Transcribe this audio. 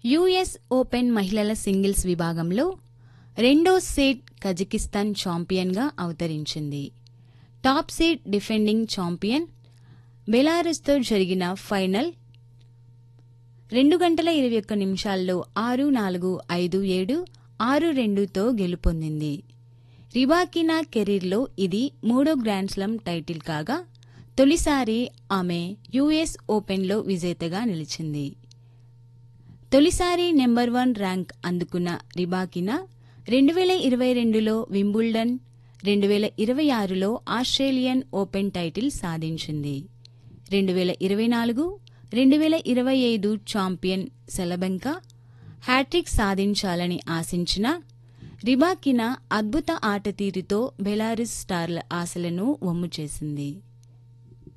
US open మహిళల singles విభాగంలో రెండో సీడ్ కజకిస్తాన్ ఛాంపియన్గా అవతరించింది టాప్ సీడ్ డిఫెండింగ్ ఛాంపియన్ బెలారస్తో జరిగిన ఫైనల్ రెండు గంటల ఇరవై ఒక్క నిమిషాల్లో ఆరు నాలుగు ఐదు ఏడు ఆరు రెండుతో గెలుపొందింది రిబాకినా కెరీర్లో ఇది మూడో గ్రాండ్ స్లమ్ టైటిల్ కాగా తొలిసారి ఆమె యుఎస్ ఓపెన్లో విజేతగా నిలిచింది తొలిసారి నెంబర్ వన్ ర్యాంక్ అందుకున్న రిబాకినా రెండు వేల ఇరవై రెండులో వింబుల్డన్ రెండు వేల ఇరవై ఆరులో ఆస్ట్రేలియన్ ఓపెన్ టైటిల్ సాధించింది రెండు వేల ఇరవై నాలుగు రెండు వేల ఇరవై ఐదు ఛాంపియన్ సెలబెంక హ్యాట్రిక్ సాధించాలని ఆశించిన రిబాకినా అద్భుత ఆట తీరుతో బెలారస్ స్టార్ల ఆశలను వమ్ము చేసింది